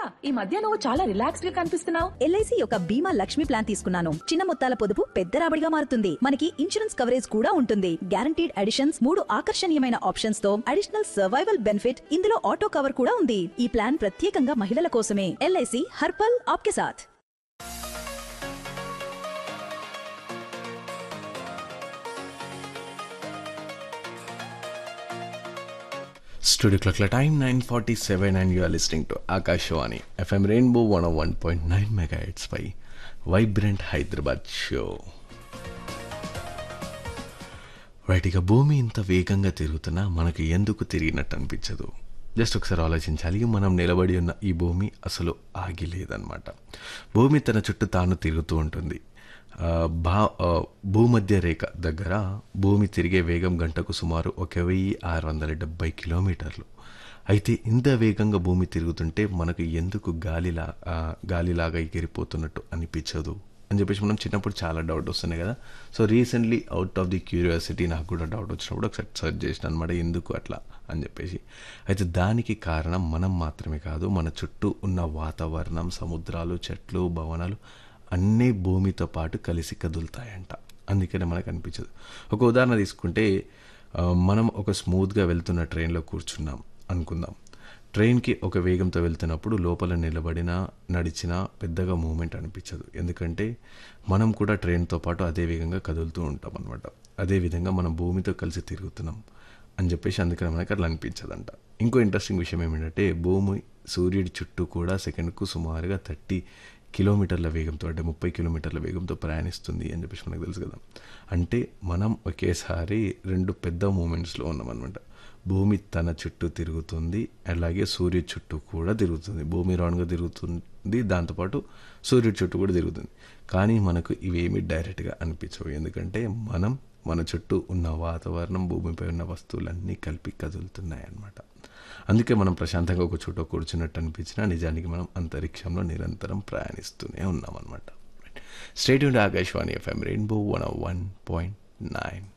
ఈ మధ్య నువ్వు చాలా రిలాక్స్డ్ గా కనిపిస్తున్నావు ఎల్ఐసి యొక్క బీమా లక్ష్మి ప్లాన్ తీసుకున్నాను చిన్న మొత్తాల పొదుపు పెద్ద రాబడిగా మారుతుంది మనకి ఇన్సూరెన్స్ కవరేజ్ కూడా ఉంటుంది గ్యారంటీడ్ అడిషన్స్ మూడు ఆకర్షణీయమైన ఆప్షన్స్ తో అడిషనల్ సర్వైవల్ బెనిఫిట్ ఇందులో ఆటో కవర్ కూడా ఉంది ఈ ప్లాన్ ప్రత్యేకంగా మహిళల కోసమే ఎల్ఐసి హర్పల్ ఆప్కే సాథ్ స్టూడియో క్లాక్ల time nine forty seven and you're listening to Akashvani FM rainbow one one point nine mega heads పై వైబ్రెంట్ హైదరాబాద్ షో రైట్ ఇక భూమి ఇంత వేగంగా తిరుగుతున్నా మనకు ఎందుకు తిరిగినట్టు అనిపించదు జస్ట్ ఒకసారి ఆలోచించాలి మనం నిలబడి ఉన్న ఈ భూమి అసలు ఆగి లేదనమాట భూమి తన చుట్టూ తాను తిరుగుతూ ఉంటుంది ఆ, భా ఆ, భూమధ్య రేఖ దగ్గర భూమి తిరిగే వేగం గంటకు సుమారు ఒక వెయ్యి ఆరు వందల డెబ్బై కిలోమీటర్లు అయితే ఇంత వేగంగా భూమి తిరుగుతుంటే మనకు ఎందుకు గాలిలా ఆ, గాలిలాగా ఎగిరిపోతున్నట్టు అనిపించదు అని చెప్పేసి మనం చిన్నప్పుడు చాలా డౌట్ వస్తున్నాయి కదా so recently out of the curiosity నాకు కూడా డౌట్ వచ్చినప్పుడు ఒకసారి సెర్చ్ చేసిన అనమాట ఎందుకు అట్లా అని చెప్పేసి అయితే దానికి కారణం మనం మాత్రమే కాదు మన చుట్టూ ఉన్న వాతావరణం సముద్రాలు చెట్లు భవనాలు అన్నీ భూమితో పాటు కలిసి కదులుతాయంట అందుకనే మనకు అనిపించదు ఒక ఉదాహరణ తీసుకుంటే ఆ, మనం ఒక స్మూత్గా వెళ్తున్న ట్రైన్లో కూర్చున్నాం అనుకుందాం ట్రైన్కి ఒక వేగంతో వెళ్తున్నప్పుడు లోపల నిలబడిన నడిచినా పెద్దగా మూమెంట్ అనిపించదు ఎందుకంటే మనం కూడా ట్రైన్తో పాటు అదే వేగంగా కదులుతూ ఉంటాం అనమాట అదేవిధంగా మనం భూమితో కలిసి తిరుగుతున్నాం అని చెప్పేసి అందుకని మనకి అట్లా అనిపించదంట ఇంకో ఇంట్రెస్టింగ్ విషయం ఏమిటంటే భూమి సూర్యుడి చుట్టూ కూడా సెకండ్కు సుమారుగా థర్టీ కిలోమీటర్ల వేగంతో అంటే ముప్పై కిలోమీటర్ల వేగంతో ప్రయాణిస్తుంది అని చెప్పేసి మనకు తెలుసు కదా అంటే మనం ఒకేసారి రెండు పెద్ద మూమెంట్స్లో ఉన్నామన్నమాట భూమి తన చుట్టూ తిరుగుతుంది అలాగే సూర్యుడి చుట్టూ కూడా తిరుగుతుంది భూమి రౌండ్గా తిరుగుతుంది దాంతోపాటు సూర్యుడి చుట్టూ కూడా తిరుగుతుంది కానీ మనకు ఇవేమి డైరెక్ట్గా అనిపించవు ఎందుకంటే మనం మన చుట్టూ ఉన్న వాతావరణం భూమిపై ఉన్న వస్తువులన్నీ కలిపి కదులుతున్నాయి అన్నమాట అందుకే మనం ప్రశాంతంగా ఒక చోట కూర్చున్నట్టు అనిపించినా నిజానికి మనం అంతరిక్షంలో నిరంతరం ప్రయాణిస్తూనే ఉన్నాం అనమాట state Akashvani FM rainbow one one point nine